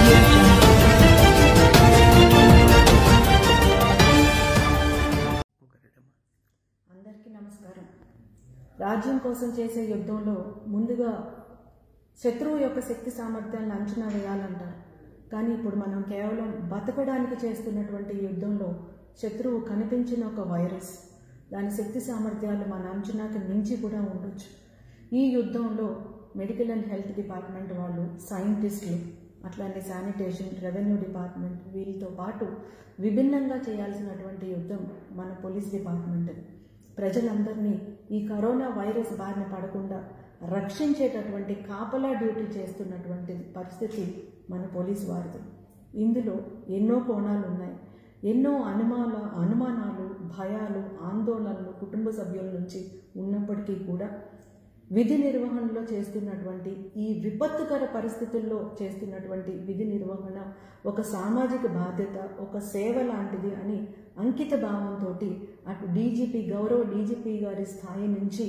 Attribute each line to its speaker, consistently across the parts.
Speaker 1: audio jungle.
Speaker 2: అందరికీ నమస్కారం రాజ్యం కోసం చేసే యుద్ధంలో ముందుగా శత్రువు యొక్క శక్తి సామర్థ్యాలను అంచనా వేయాలంటారు కానీ ఇప్పుడు మనం కేవలం బతకడానికి చేస్తున్నటువంటి యుద్ధంలో శత్రువు కనిపించిన ఒక వైరస్ దాని శక్తి సామర్థ్యాలు మన అంచనాకి మించి కూడా ఉండొచ్చు ఈ యుద్ధంలో మెడికల్ అండ్ హెల్త్ డిపార్ట్మెంట్ వాళ్ళు సైంటిస్టులు అట్లానే శానిటేషన్ రెవెన్యూ డిపార్ట్మెంట్ వీళ్ళతో పాటు విభిన్నంగా చేయాల్సినటువంటి యుద్ధం మన పోలీస్ డిపార్ట్మెంట్ ప్రజలందరినీ ఈ కరోనా వైరస్ బారిన పడకుండా రక్షించేటటువంటి కాపలా డ్యూటీ చేస్తున్నటువంటి పరిస్థితి మన పోలీస్ వారిది ఇందులో ఎన్నో కోణాలు ఉన్నాయి ఎన్నో అనుమాన అనుమానాలు భయాలు ఆందోళనలు కుటుంబ సభ్యుల నుంచి ఉన్నప్పటికీ కూడా విధి నిర్వహణలో చేస్తున్నటువంటి ఈ విపత్తుకర పరిస్థితుల్లో చేస్తున్నటువంటి విధి నిర్వహణ ఒక సామాజిక బాధ్యత ఒక సేవ లాంటిది అని అంకిత భావంతో అటు డీజీపీ గౌరవ డీజీపీ గారి స్థాయి నుంచి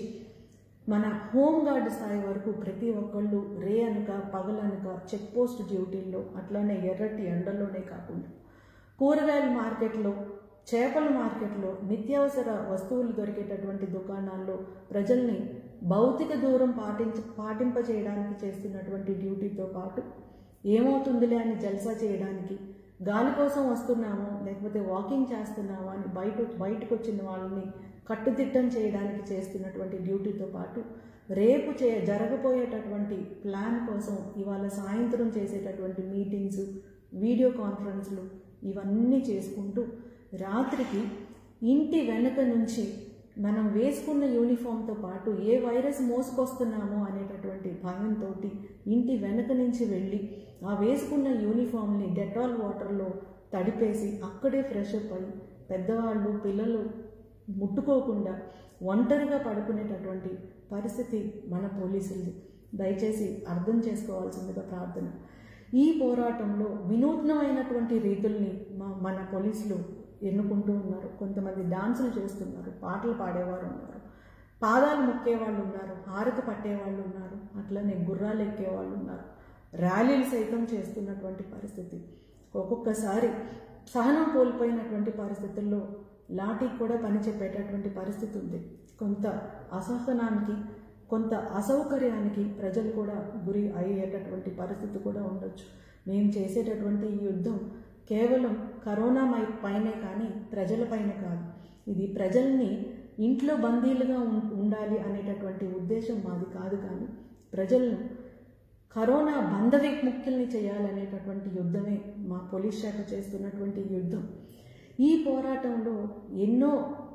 Speaker 2: మన హోంగార్డ్ స్థాయి వరకు ప్రతి ఒక్కళ్ళు రే అనక పగలనక చెక్ పోస్ట్ డ్యూటీల్లో అట్లానే ఎర్రటి ఎండల్లోనే కాకుండా కూరగాయల మార్కెట్లో చేపల మార్కెట్లో నిత్యావసర వస్తువులు దొరికేటటువంటి దుకాణాల్లో ప్రజల్ని భౌతిక దూరం పాటించ పాటింపచేయడానికి చేస్తున్నటువంటి డ్యూటీతో పాటు ఏమవుతుందిలే అని జల్సా చేయడానికి గాలి కోసం వస్తున్నామో లేకపోతే వాకింగ్ చేస్తున్నామో అని బయట బయటకు వచ్చిన వాళ్ళని కట్టుదిట్టం చేయడానికి చేస్తున్నటువంటి డ్యూటీతో పాటు రేపు చే జరగబోయేటటువంటి ప్లాన్ కోసం ఇవాళ సాయంత్రం చేసేటటువంటి మీటింగ్స్ వీడియో కాన్ఫరెన్స్లు ఇవన్నీ చేసుకుంటూ రాత్రికి ఇంటి వెనుక నుంచి మనం వేసుకున్న యూనిఫామ్తో పాటు ఏ వైరస్ మోసుకొస్తున్నామో అనేటటువంటి భయంతో ఇంటి వెనుక నుంచి వెళ్ళి ఆ వేసుకున్న యూనిఫామ్ని డెటాల్ వాటర్లో తడిపేసి అక్కడే ఫ్రెష్ అప్ అయ్యి పెద్దవాళ్ళు పిల్లలు ముట్టుకోకుండా ఒంటరిగా పడుకునేటటువంటి పరిస్థితి మన పోలీసులది దయచేసి అర్థం చేసుకోవాల్సిందిగా ప్రార్థన ఈ పోరాటంలో వినూత్నమైనటువంటి రీతుల్ని మా మన పోలీసులు ఎన్నుకుంటూ ఉన్నారు కొంతమంది డాన్సులు చేస్తున్నారు పాటలు పాడేవారు ఉన్నారు పాదాలు మొక్కేవాళ్ళు ఉన్నారు హారతి పట్టేవాళ్ళు ఉన్నారు అట్లనే గుర్రాలు ఎక్కేవాళ్ళు ఉన్నారు ర్యాలీలు సైతం చేస్తున్నటువంటి పరిస్థితి ఒక్కొక్కసారి సహనం కోల్పోయినటువంటి పరిస్థితుల్లో లాఠీకి కూడా పని చెప్పేటటువంటి పరిస్థితి ఉంది కొంత అసహనానికి కొంత అసౌకర్యానికి ప్రజలు కూడా గురి అయ్యేటటువంటి పరిస్థితి కూడా ఉండొచ్చు మేము చేసేటటువంటి ఈ యుద్ధం కేవలం కరోనా మై పైనే కానీ ప్రజలపైన కాదు ఇది ప్రజల్ని ఇంట్లో బందీలుగా ఉం- ఉండాలి అనేటటువంటి ఉద్దేశం మాది కాదు కానీ ప్రజలను కరోనా బంధ విముక్తుల్ని చేయాలనేటటువంటి యుద్ధమే మా పోలీస్ శాఖ చేస్తున్నటువంటి యుద్ధం ఈ పోరాటంలో ఎన్నో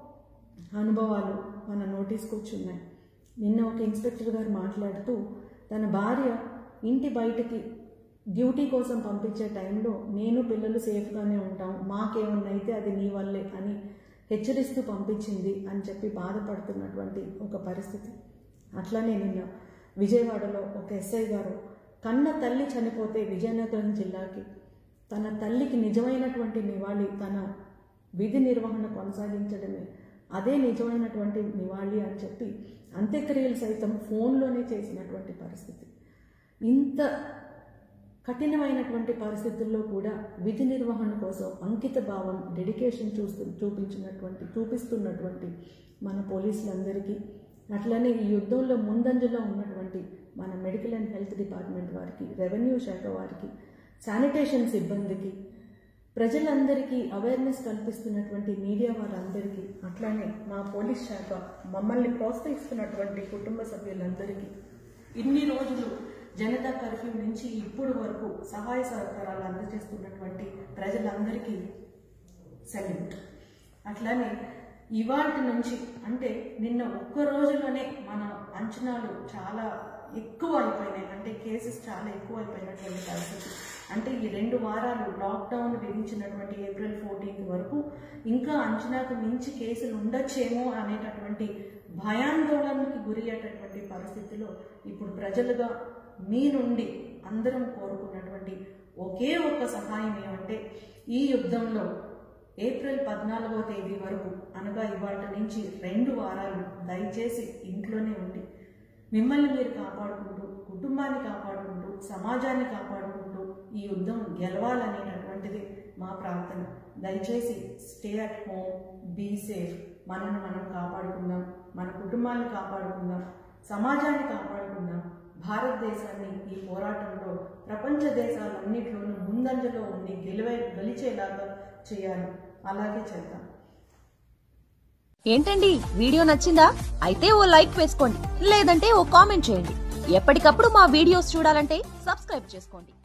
Speaker 2: అనుభవాలు మన నోటీస్కి వచ్చి ఉన్నాయి నిన్న ఒక ఇన్స్పెక్టర్ గారు మాట్లాడుతూ తన భార్య ఇంటి బయటికి డ్యూటీ కోసం పంపించే టైంలో నేను పిల్లలు సేఫ్గానే ఉంటాం మాకేమన్నా అయితే అది నీ వల్లే అని హెచ్చరిస్తూ పంపించింది అని చెప్పి బాధపడుతున్నటువంటి ఒక పరిస్థితి అట్లానే నిన్న విజయవాడలో ఒక ఎస్ఐ గారు కన్న తల్లి చనిపోతే విజయనగరం జిల్లాకి తన తల్లికి నిజమైనటువంటి నివాళి తన విధి నిర్వహణ కొనసాగించడమే అదే నిజమైనటువంటి నివాళి అని చెప్పి అంత్యక్రియలు సైతం ఫోన్లోనే చేసినటువంటి పరిస్థితి ఇంత కఠినమైనటువంటి పరిస్థితుల్లో కూడా విధి నిర్వహణ కోసం అంకిత భావం డెడికేషన్ చూస్తూ చూపించినటువంటి చూపిస్తున్నటువంటి మన పోలీసులందరికీ అట్లనే ఈ యుద్ధంలో ముందంజలో ఉన్నటువంటి మన మెడికల్ అండ్ హెల్త్ డిపార్ట్మెంట్ వారికి రెవెన్యూ శాఖ వారికి శానిటేషన్ సిబ్బందికి ప్రజలందరికీ అవేర్నెస్ కల్పిస్తున్నటువంటి మీడియా వారందరికీ అట్లానే మా పోలీస్ శాఖ మమ్మల్ని ప్రోత్సహిస్తున్నటువంటి కుటుంబ సభ్యులందరికీ ఇన్ని రోజులు జనతా కర్ఫ్యూ నుంచి ఇప్పుడు వరకు సహాయ సహకారాలు అందజేస్తున్నటువంటి ప్రజలందరికీ సెల్యూట్ అట్లానే ఇవాటి నుంచి అంటే నిన్న ఒక్క రోజులోనే మన అంచనాలు చాలా ఎక్కువ అయిపోయినాయి అంటే కేసెస్ చాలా ఎక్కువ అయిపోయినటువంటి పరిస్థితి అంటే ఈ రెండు వారాలు లాక్డౌన్ విధించినటువంటి ఏప్రిల్ ఫోర్టీన్త్ వరకు ఇంకా అంచనాకు మించి కేసులు ఉండొచ్చేమో అనేటటువంటి భయాందోళనకి గురి అయ్యేటటువంటి పరిస్థితిలో ఇప్పుడు ప్రజలుగా మీ నుండి అందరం కోరుకున్నటువంటి ఒకే ఒక్క సహాయం ఏమంటే ఈ యుద్ధంలో ఏప్రిల్ పద్నాలుగవ తేదీ వరకు అనగా ఇవాటి నుంచి రెండు వారాలు దయచేసి ఇంట్లోనే ఉండి మిమ్మల్ని మీరు కాపాడుకుంటూ కుటుంబాన్ని కాపాడుకుంటూ సమాజాన్ని కాపాడుకుంటూ ఈ యుద్ధం గెలవాలనేటటువంటిది మా ప్రార్థన దయచేసి stay at home be safe మనను మనం కాపాడుకుందాం మన కుటుంబాన్ని కాపాడుకుందాం సమాజాన్ని కాపాడుకుందాం భారతదేశాన్ని ఈ పోరాటంలో ప్రపంచ దేశాలన్నింటిలోనూ ముందంజలో ఉండి గెలివే గెలిచేలాగా చేయాలి అలాగే చేద్దాం
Speaker 1: ఏంటండి వీడియో నచ్చిందా అయితే ఓ లైక్ వేసుకోండి లేదంటే ఓ కామెంట్ చేయండి ఎప్పటికప్పుడు మా వీడియోస్ చూడాలంటే సబ్స్క్రైబ్ చేసుకోండి